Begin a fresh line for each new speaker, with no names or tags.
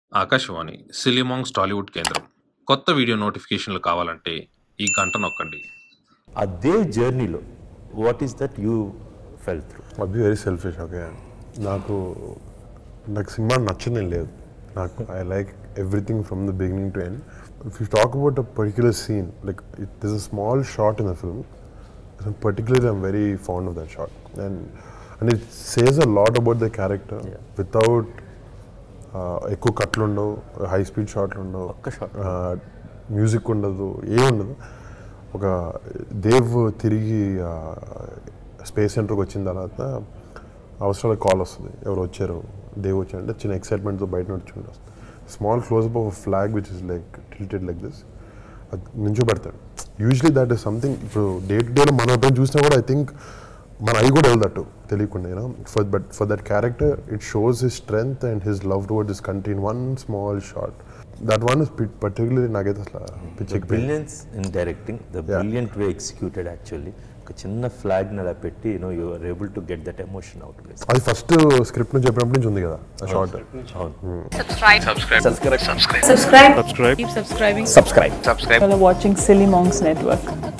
ఆకాశవాణి సిలిమాంగ్స్ టాలీవుడ్ కేంద్రం కొత్త వీడియో నోటిఫికేషన్లు కావాలంటే ఈ గంట నొక్కండి
అదే జర్నీలో what is that you fell through
అది వెరీ సెల్ఫిష్ ఓకే నాకు నాకు సినిమా నచ్చనే లేదు నాకు I like everything from the beginning to end if you talk about a particular scene like it this a small short in the film particularly I'm very fond of that short and and it says a lot about the character without ఎక్కువ కట్లు ఉండవు high speed షాట్లు ఉండవు
ఒక్క shot.
Music ఉండదు ఏముండదు ఒక దేవ్ తిరిగి స్పేస్ సెంటర్కి వచ్చిన తర్వాత అవసరాల కాల్ వస్తుంది ఎవరు వచ్చారు దేవ్ వచ్చారంటే చిన్న ఎక్సైట్మెంట్తో బయట నుంచి small close up of flag which is like tilted like this అది నుంచో పెడతాడు యూజువలీ దట్ ఇస్ సంథింగ్ ఇప్పుడు డే టు డేలో మనం ఎప్పుడైనా చూసినా కూడా ఐ థింక్ మన అవి కూడా వెళ్దట్టు తెలియకుండా you know for but for that character it shows his strength and his love toward this country in one small short that one is particularly నాకైతే అసలు పిచ్చెక్కి
brilliance in directing the brilliant way executed actually ఒక చిన్న flag అలా పెట్టి you know you are able to get that emotion out
అది first script నుంచి చెప్పినప్పటి నుంచి ఉంది కదా ఆ షార్ట్
అవును
subscribe
subscribe keep subscribing
subscribe
You're watching silly monks network